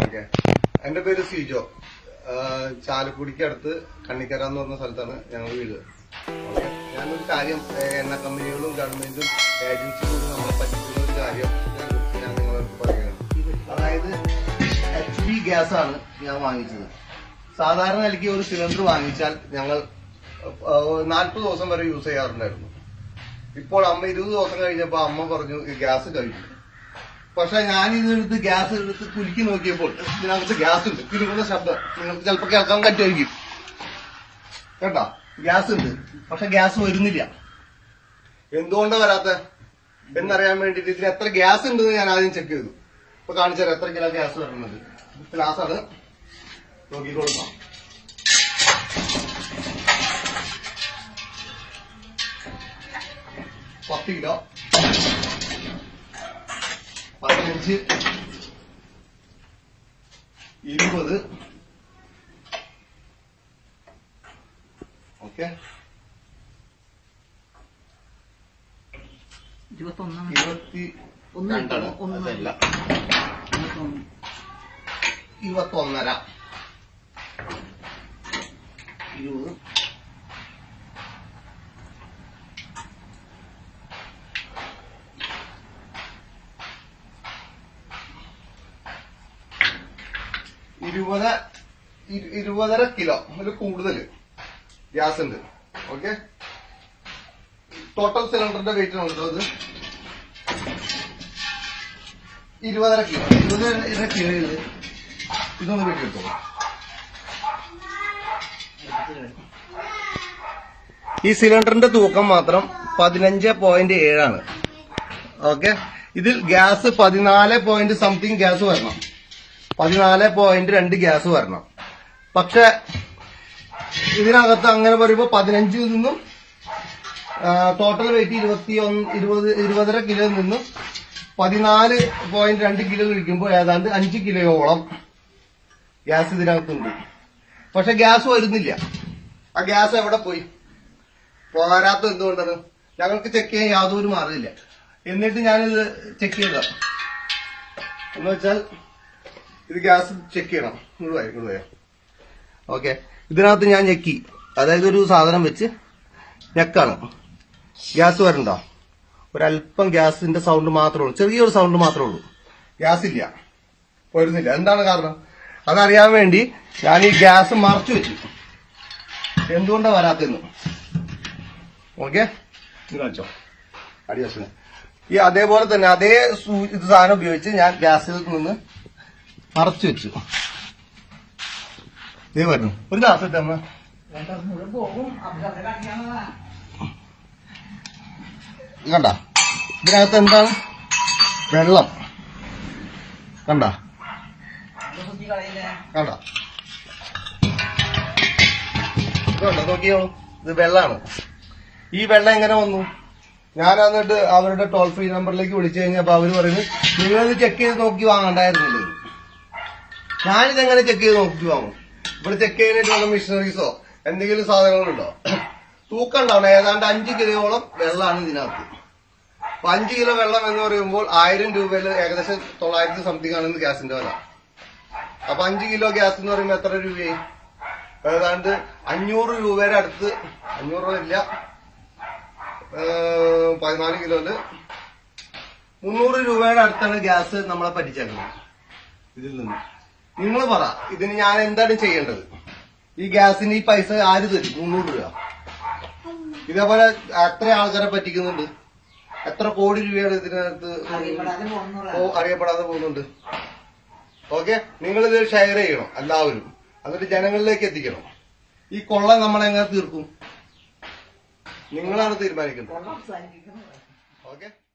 Okay എന്റെ പേര് സിജോ ആ, ചാലക്കുടിക്ക് അടുത്ത് കണ്ണിക്കര എന്ന് പറഞ്ഞ സ്ഥലത്താണ് ഞങ്ങൾ വീട് ഓക്കെ ഞാനൊരു കാര്യം ഏ, എണ്ണ കമ്പനികളും ഗവൺമെന്റും ഏജൻസികളും നമ്മളെ പറ്റിക്കുന്ന ഒരു കാര്യം ഇതിനെക്കുറിച്ച് ഞാൻ നിങ്ങളോട് പറയുകയാണ് അതായത് എച്ച് പി ഗ്യാസ് ആണ് ഞാൻ വാങ്ങിച്ചത് സാധാരണ നിലയ്ക്ക് ഒരു സിലിണ്ടർ വാങ്ങിച്ചാൽ ഞങ്ങൾ നാൽപ്പത് ദിവസം വരെ യൂസ് ചെയ്യാറുണ്ടായിരുന്നു ഇപ്പോൾ അമ്മ ഇരുപത് ദിവസം കഴിഞ്ഞപ്പോൾ അമ്മ പറഞ്ഞു "ഈ ഗ്യാസ് കഴിഞ്ഞു പക്ഷെ ഞാൻ ഇതെടുത്ത് ഗ്യാസ് എടുത്ത് കുലുക്കി നോക്കിയപ്പോൾ ഇതിനകത്ത് ഗ്യാസ് ഉണ്ട് കുലുക്കുന്ന ശബ്ദം നിങ്ങൾക്ക് ചിലപ്പോൾ കേൾക്കാൻ പറ്റുമായിരിക്കും കേട്ടോ ഗ്യാസ് ഉണ്ട് പക്ഷെ ഗ്യാസ് വരുന്നില്ല എന്തുകൊണ്ടാ വരാത്ത എന്നറിയാൻ വേണ്ടിട്ട് ഇതിന് എത്ര ഗ്യാസ് ഉണ്ടെന്ന് ഞാൻ ആദ്യം ചെക്ക് ചെയ്തു ഇപ്പൊ കാണിച്ചാൽ എത്ര കിലോ ഗ്യാസ് വരുന്നത് ഗ്ലാസ് ആണ് നോക്കിക്കൊടുക്കാം പത്ത് കിലോ പതിനഞ്ച് ഇരുപത് ഓക്കെ ഇരുപത്തൊന്നാണ് ഇരുപത്തി ഒന്ന് രണ്ടാണ് ഒന്ന് അതല്ല ഇരുപത്തൊന്ന് ഇരുപത്തൊന്നര ഇരുപത് ഇരുപത് ഇരു- ഇരുപതര കിലോ അതിൽ കൂടുതൽ ഗ്യാസ് ഉണ്ട് ഓക്കെ ടോട്ടൽ സിലിണ്ടറിന്റെ വെയിറ്റ് ആണ് കേട്ടോ ഇത് ഇരുപതര കിലോ ഇരുപതര കിലോ ഇത് ഇതൊന്ന് വെട്ടി എടുത്തോളൂ ഈ സിലിണ്ടറിന്റെ തൂക്കം മാത്രം പതിനഞ്ച് പോയിന്റ് ഏഴാണ് ഓക്കെ ഇതിൽ ഗ്യാസ് പതിനാല് പോയിന്റ് സംതിങ് ഗ്യാസ് വരണം പതിനാല് പോയിന്റ് രണ്ട് ഗ്യാസ് വരണം പക്ഷെ ഇതിനകത്ത് അങ്ങനെ പറയുമ്പോൾ പതിനഞ്ചിൽ നിന്നും ടോട്ടൽ വെയിറ്റ് ഇരുപത്തി ഒന്ന് ഇരുപത് ഇരുപതര കിലോയിൽ നിന്നും പതിനാല് പോയിന്റ് രണ്ട് കിലോ കഴിക്കുമ്പോൾ ഏതാണ്ട് അഞ്ച് കിലോയോളം ഗ്യാസ് ഇതിനകത്തുണ്ട് പക്ഷെ ഗ്യാസ് വരുന്നില്ല ആ ഗ്യാസ് എവിടെ പോയി പോരാത്ത എന്തുകൊണ്ടാണ് ഞങ്ങൾക്ക് ചെക്ക് ചെയ്യാൻ യാതൊരു മാർഗമില്ല എന്നിട്ട് ഞാനിത് ചെക്ക് ചെയ്ത എന്ന് വെച്ചാൽ ഇത് ഗ്യാസ് ചെക്ക് ചെയ്യണം ഇങ്ങോട്ട് പോയോ ഇങ്ങോട്ട് പോയോ ഓക്കെ ഇതിനകത്ത് ഞാൻ ഞെക്കി അതായത് ഒരു സാധനം വെച്ച് ഞെക്കാണ് ഗ്യാസ് വരണ്ടോ ഒരല്പം ഗ്യാസിന്റെ സൗണ്ട് മാത്രമേ ഉള്ളൂ ചെറിയൊരു സൗണ്ട് മാത്രമേ ഉള്ളൂ ഗ്യാസ് ഇല്ല വരുന്നില്ല എന്താണ് കാരണം അതറിയാൻ വേണ്ടി ഞാൻ ഈ ഗ്യാസ് മറച്ചു വെച്ചു എന്തുകൊണ്ടാണ് വരാത്തെന്ന് ഓക്കെ ഇത് കാണിച്ചോ അടിവശം ഈ അതേപോലെ തന്നെ അതേ സൂ- ഇത് സാധനം ഉപയോഗിച്ച് ഞാൻ ഗ്യാസിൽ നിന്ന് മറച്ചു വെച്ചു ഇതേ വരുന്നു ഒരു ഗ്ലാസ് ഇട്ടമ്മ രണ്ടാം മുഴുവൻ പോകും അവിടെ അവിടെ കാണിക്കാനുള്ളതാ കണ്ട ഇതിനകത്ത് എന്താണ് വെള്ളം കണ്ട അത് കുത്തി കളയില്ലേ കണ്ട ഇതുണ്ടോ നോക്കിയോ ഇത് വെള്ളമാണ് ഈ വെള്ളം എങ്ങനെ വന്നു ഞാൻ എന്നിട്ട് അവരുടെ ടോൾ ഫ്രീ നമ്പറിലേക്ക് വിളിച്ചു കഴിഞ്ഞപ്പോ അവര് പറയുന്നത് നിങ്ങളിത് ചെക്ക് ചെയ്ത് നോക്കി വാങ്ങണ്ടായിരുന്നില്ല ഇത്." ഞാനിതെങ്ങനെ ചെക്ക് ചെയ്ത് നോക്കി വാങ്ങും ഇവിടെ ചെക്ക് ചെയ്യാനായിട്ടുള്ള മിഷനറീസോ എന്തെങ്കിലും സാധനങ്ങളുണ്ടോ തൂക്കം ഉണ്ടാവണം ഏതാണ്ട് അഞ്ച് കിലോയോളം വെള്ളമാണ് ഇതിനകത്ത് അപ്പൊ അഞ്ച് കിലോ വെള്ളം എന്ന് പറയുമ്പോൾ ആയിരം രൂപയിൽ ഏകദേശം തൊള്ളായിരത്തി സംതിങ് ആണ് ഇന്ന് ഗ്യാസിന്റെ വില അപ്പൊ അഞ്ച് കിലോ ഗ്യാസ് എന്ന് പറയുമ്പോൾ എത്ര രൂപയായി ഏതാണ്ട് അഞ്ഞൂറ് രൂപയുടെ അടുത്ത് അഞ്ഞൂറ് രൂപ ഇല്ല ഏഹ് പതിനാല് കിലോയില് മുന്നൂറ് രൂപയുടെ അടുത്താണ് ഗ്യാസ് നമ്മളെ പറ്റിച്ചേക്കുന്നത് ഇതിൽ നിന്ന് നിങ്ങൾ പറ ഇതിന് ഞാൻ എന്താണ് ചെയ്യേണ്ടത് ഈ ഗ്യാസിന് ഈ പൈസ ആര് തരും മുന്നൂറ് രൂപ ഇതേപോലെ എത്ര ആൾക്കാരെ പറ്റിക്കുന്നുണ്ട് എത്ര കോടി രൂപയാണ് ഇതിനകത്ത് അറിയപ്പെടാതെ പോകുന്നതാ ഓ അറിയപ്പെടാതെ പോകുന്നുണ്ട് ഓക്കെ നിങ്ങളിത് ഷെയർ ചെയ്യണം എല്ലാവരും എന്നിട്ട് ജനങ്ങളിലേക്ക് എത്തിക്കണം ഈ കൊള്ള നമ്മളെങ്ങനെ തീർക്കും നിങ്ങളാണ് തീരുമാനിക്കുന്നത് വെള്ളം അവസാനിപ്പിക്കുന്നത് ഓക്കെ